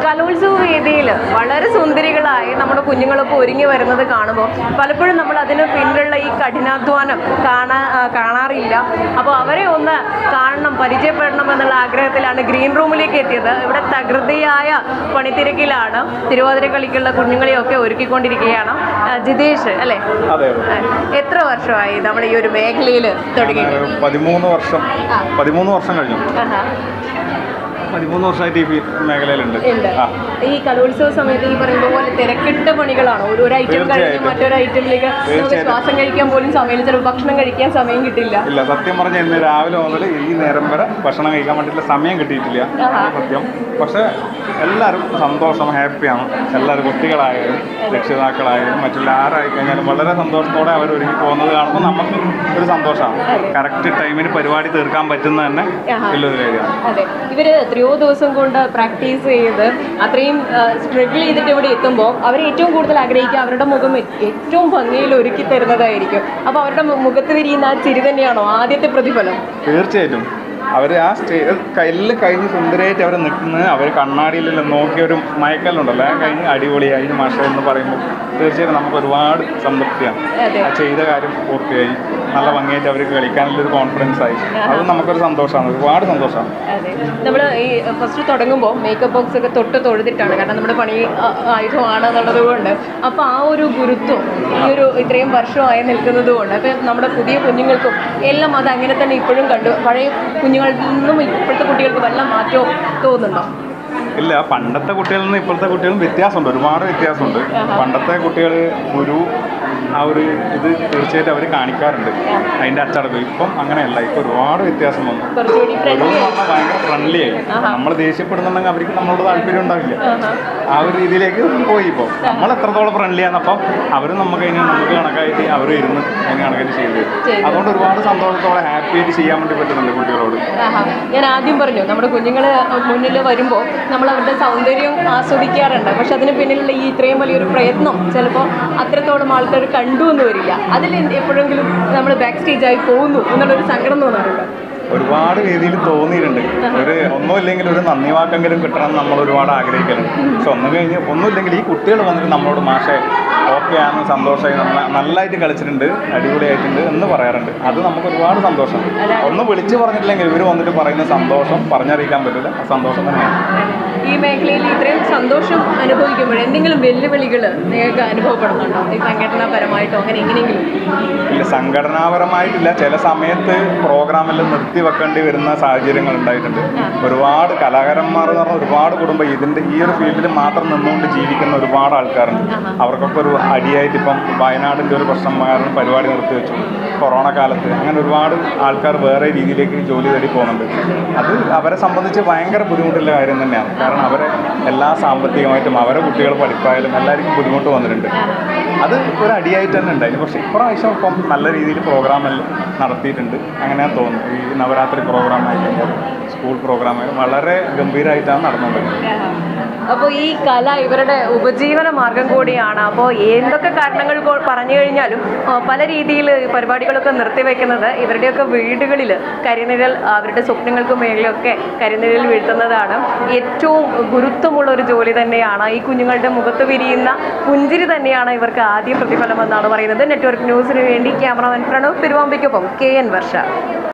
കലോത്സവ വേദിയിൽ വളരെ സുന്ദരികളായി നമ്മുടെ കുഞ്ഞുങ്ങളൊക്കെ ഒരുങ്ങി വരുന്നത് കാണുമ്പോൾ പലപ്പോഴും നമ്മൾ അതിന് പിന്നിലുള്ള ഈ കഠിനാധ്വാനം കാണാ ആ, കാണാറില്ല അപ്പോൾ അവരെ ഒന്ന് കാണണം പരിചയപ്പെടണം എന്നുള്ള ആഗ്രഹത്തിലാണ് ഗ്രീൻ റൂമിലേക്ക് എത്തിയത് ഇവിടെ തകൃതിയായ പണിത്തിരക്കിലാണ് തിരുവാതിര കളിക്കുള്ള കുഞ്ഞുങ്ങളെയൊക്കെ ഒരുക്കിക്കൊണ്ടിരിക്കുകയാണ് ആ, ജിതേഷ് അല്ലേ അതെ ആ, എത്ര വർഷമായി നമ്മൾ ഈ ഒരു മേഖലയിൽ തുടങ്ങി ഒരു പതിമൂന്ന് വർഷം പതിമൂന്ന് വർഷം കഴിഞ്ഞു ആഹാ. പതിമൂന്ന് വർഷമായിട്ട് ഈ ഫീ- മേഖലയിലുണ്ട് ഉണ്ട് ആ ഈ കലോത്സവ സമയത്ത് ഈ പറയുന്ന പോലെ തിരക്കിട്ട പണികളാണോ ഒരു ഒരു ഐറ്റം കഴിഞ്ഞ് തീർച്ചയായിട്ടും. മറ്റൊരു ഐറ്റമിലേക്ക് നമുക്ക് തീർച്ചയായിട്ടും. ശ്വാസം കഴിക്കാൻ പോലും സമയം ചിലപ്പോൾ ഭക്ഷണം കഴിക്കാൻ സമയം കിട്ടില്ല ഇല്ല സത്യം പറഞ്ഞ ഇന്ന് രാവിലെ മുതൽ ഈ നേരം വരെ ഭക്ഷണം കഴിക്കാൻ വേണ്ടിയിട്ടുള്ള സമയം കിട്ടിയിട്ടില്ല ആഹാ. സത്യം പക്ഷെ എല്ലാവരും സന്തോഷം ഹാപ്പിയാണ് എല്ലാവരും കുട്ടികളായാലും രക്ഷിതാക്കളായാലും മറ്റുള്ള ആരായി കഴിഞ്ഞാലും വളരെ സന്തോഷത്തോടെ അവർ ഒരുങ്ങി പോകുന്നത് കാണുമ്പോൾ നമുക്ക് ഒരു സന്തോഷമാണ് കറക്റ്റ് ടൈമിന് പരിപാടി തീർക്കാൻ പറ്റുന്ന തന്നെ ആഹാ. വലിയൊരു കാര്യമാണ് അതെ ഇവര് എത്രയോ ദിവസം കൊണ്ട് പ്രാക്ടീസ് ചെയ്ത് അത്രയും സ്ട്രഗിൾ ചെയ്തിട്ട് ഇവിടെ എത്തുമ്പോൾ അവർ ഏറ്റവും കൂടുതൽ ആഗ്രഹിക്കുക അവരുടെ മുഖം ഏ- ഏറ്റവും ഭംഗിയിൽ ഒരുക്കി തരുന്നതായിരിക്കും അപ്പോൾ അവരുടെ മു- മുഖത്ത് വിരിയുന്ന ആ ചിരി തന്നെയാണോ ആദ്യത്തെ പ്രതിഫലം തീർച്ചയായിട്ടും അവർ ആ സ്റ്റേ കല്ല് കഴിഞ്ഞ് സുന്ദരമായിട്ട് അവർ നിൽക്കുന്നത് അവർ കണ്ണാടിയിലെല്ലാം നോക്കിയ ഒരു മയക്കല്ലുണ്ടല്ലോ ആ കഴിഞ്ഞ് അടിപൊളിയായി മാഷ എന്ന് പറയുമ്പോൾ തീർച്ചയായിട്ടും നമുക്ക് ഒരുപാട് സംതൃപ്തിയാണ് അതെ. ആ ചെയ്ത കാര്യം പൂർത്തിയായി നല്ല ഭംഗിയായിട്ട് അവർക്ക് കളിക്കാനുള്ള ഒരു കോൺഫിഡൻസ് ആയി അത് നമുക്കൊരു സന്തോഷമാണ് ഒരുപാട് സന്തോഷമാണ് അതെ നമ്മൾ ഈ ഫസ്റ്റ് തുടങ്ങുമ്പോൾ മേക്കപ്പ് ബോക്സ് ഒക്കെ തൊട്ട് തൊഴുതിട്ടാണ് കാരണം നമ്മുടെ പണി ആ, ആയുധമാണ് എന്നുള്ളത് കൊണ്ട് അപ്പോൾ ആ ഒരു ഗുരുത്വം ഈ ഒരു ഇത്രയും വർഷമായി നിൽക്കുന്നത് കൊണ്ട് അപ്പം നമ്മുടെ പുതിയ കുഞ്ഞുങ്ങൾക്കും എല്ലാം അത് അങ്ങനെ തന്നെ ഇപ്പോഴും കണ്ടു പഴയ കുഞ്ഞുങ്ങളിൽ നിന്നും ഇപ്പോഴത്തെ കുട്ടികൾക്ക് വല്ല മാറ്റവും തോന്നുന്നുണ്ടോ ഇല്ല പണ്ടത്തെ കുട്ടികളിൽ നിന്ന് ഇപ്പോഴത്തെ കുട്ടികളും വ്യത്യാസമുണ്ട് ഒരുപാട് വ്യത്യാസമുണ്ട് പണ്ടത്തെ കുട്ടികൾ ഒരു ആ ഒരു ഇത് തീർച്ചയായിട്ടും അവർ കാണിക്കാറുണ്ട് അതിൻ്റെ അച്ചടക്കം ഇപ്പം അങ്ങനെയല്ല ഇപ്പം ഒരുപാട് വ്യത്യാസം വന്നു കുറച്ചുകൂടി ഒരു ഫ്രണ്ട്ലി പറഞ്ഞാൽ ഭയങ്കര ഫ്രണ്ട്ലി ആയി നമ്മൾ ദേഷ്യപ്പെടുന്നുണ്ടെങ്കിൽ അവർക്ക് നമ്മളോട് താല്പര്യം ഉണ്ടാവില്ല ആ ഒരു രീതിയിലേക്ക് പോയി ഇപ്പോൾ നമ്മൾ എത്രത്തോളം ഫ്രണ്ട്ലി ആണെന്നപ്പം അവരും നമുക്ക് അതിന് നമുക്ക് കണക്കായിട്ട് അവർ ഇരുന്ന് അതിന് കണക്കായിട്ട് ചെയ്തു തരും. ചെയ്തു. അതുകൊണ്ട് ഒരുപാട് സന്തോഷത്തോടെ ഹാപ്പി ആയിട്ട് ചെയ്യാൻ വേണ്ടി പറ്റുന്നുണ്ട് കുട്ടികളോട് ആഹാ. ഞാൻ ആദ്യം പറഞ്ഞു നമ്മുടെ കുഞ്ഞുങ്ങൾ മുന്നിൽ വരുമ്പോൾ നമ്മൾ അവരുടെ സൗന്ദര്യം ആസ്വദിക്കാറുണ്ട് പക്ഷെ അതിന് പിന്നിലുള്ള ഈ ഇത്രയും വലിയൊരു പ്രയത്നം ചിലപ്പോൾ അത്രത്തോളം ആൾക്കാർ കണ്ടു എന്ന് വരില്ല അതിൽ എപ്പോഴെങ്കിലും നമ്മൾ ബാക്ക് സ്റ്റേജായി പോകുന്നു എന്നുള്ളൊരു സങ്കടം തോന്നാറുണ്ട് ഒരുപാട് രീതിയിൽ തോന്നിയിട്ടുണ്ട് ഒരു ഒന്നുമില്ലെങ്കിൽ ഒരു നന്ദി വാക്കെങ്കിലും കിട്ടണം എന്ന് നമ്മൾ ഒരുപാട് ആഗ്രഹിക്കലുണ്ട് പക്ഷെ ഒന്നും കഴിഞ്ഞ് ഒന്നുമില്ലെങ്കിൽ ഈ കുട്ടികൾ വന്നിട്ട് നമ്മളോട് മാഷെ ഓക്കെ ആണ് സന്തോഷമായി നമ്മൾ നല്ലതായിട്ട് കളിച്ചിട്ടുണ്ട് അടിപൊളിയായിട്ടുണ്ട് എന്ന് പറയാറുണ്ട് അത് നമുക്ക് ഒരുപാട് സന്തോഷം ഒന്ന് വിളിച്ച് പറഞ്ഞിട്ടില്ലെങ്കിൽ ഇവർ വന്നിട്ട് പറയുന്ന സന്തോഷം പറഞ്ഞറിയിക്കാൻ പറ്റില്ല ആ സന്തോഷം തന്നെയാണ് ഈ മേഖലയിൽ ഇത്രയും സന്തോഷം അനുഭവിക്കുമ്പോൾ എന്തെങ്കിലും വെല്ലുവിളികൾ നിങ്ങൾക്ക് അനുഭവപ്പെടുന്നുണ്ടോ ഈ സംഘടനാപരമായിട്ടോ അങ്ങനെ എങ്ങനെയെങ്കിലും ഇല്ല സംഘടനാപരമായിട്ടില്ല ചില സമയത്ത് പ്രോഗ്രാമെല്ലാം നിർത്തി വെക്കേണ്ടി വരുന്ന സാഹചര്യങ്ങൾ ഉണ്ടായിട്ടുണ്ട് ഒരുപാട് കലാകാരന്മാർ എന്ന് പറഞ്ഞാൽ ഒരുപാട് കുടുംബം ഇതിൻ്റെ ഈ ഒരു ഫീൽഡിൽ മാത്രം നിന്നുകൊണ്ട് ജീവിക്കുന്ന ഒരുപാട് ആൾക്കാരുണ്ട് അവർക്കൊക്കെ ഒരു അടിയായിട്ട് ഇപ്പം വയനാടിൻ്റെ ഒരു പ്രശ്നം കാരണം പരിപാടി നിർത്തി വെച്ചു കൊറോണ കാലത്ത് അങ്ങനെ ഒരുപാട് ആൾക്കാർ വേറെ രീതിയിലേക്ക് ജോലി തേടി പോകുന്നുണ്ട് അത് അവരെ സംബന്ധിച്ച് ഭയങ്കര ബുദ്ധിമുട്ടുള്ള കാര്യം തന്നെയാണ് കാരണം അവരെ എല്ലാ സാമ്പത്തികമായിട്ടും അവരെ കുട്ടികൾ പഠിപ്പായാലും എല്ലാവർക്കും ബുദ്ധിമുട്ട് വന്നിട്ടുണ്ട് അത് ഒരു അടിയായിട്ട് തന്നെ ഉണ്ടായി പക്ഷേ ഇപ്രാവശ്യം ഇപ്പം നല്ല രീതിയിൽ പ്രോഗ്രാം എല്ലാം നടത്തിയിട്ടുണ്ട് അങ്ങനെയാണ് തോന്നുന്നു ഈ നവരാത്രി പ്രോഗ്രാം ആയിക്കഴിഞ്ഞാൽ സ്കൂൾ പ്രോഗ്രാം ആയാലും വളരെ ഗംഭീരമായിട്ടാണ് നടന്നുകൊണ്ടിരിക്കുന്നത് അപ്പോൾ ഈ കല ഇവരുടെ ഉപജീവന മാർഗം കൂടിയാണ് അപ്പോൾ എന്തൊക്കെ കാരണങ്ങൾ കൊ- പറഞ്ഞു കഴിഞ്ഞാലും ആ, പല രീതിയിൽ പരിപാടികളൊക്കെ നിർത്തിവെക്കുന്നത് ഇവരുടെയൊക്കെ വീടുകളിൽ കരിനിഴൽ അവരുടെ സ്വപ്നങ്ങൾക്ക് മേളിലൊക്കെ കരിനിഴൽ വീഴ്ത്തുന്നതാണ് ഏറ്റവും ഗുരുത്വമുള്ള ഒരു ജോലി തന്നെയാണ് ഈ കുഞ്ഞുങ്ങളുടെ മുഖത്ത് വിരിയുന്ന പുഞ്ചിരി തന്നെയാണ് ഇവർക്ക് ആദ്യ പ്രതിഫലം എന്നാണ് പറയുന്നത് നെറ്റ്വർക്ക് ന്യൂസിന് വേണ്ടി ക്യാമറാമാൻ പ്രണവ് പെരുവാമ്പയ്ക്കൊപ്പം കെ എൻ വർഷ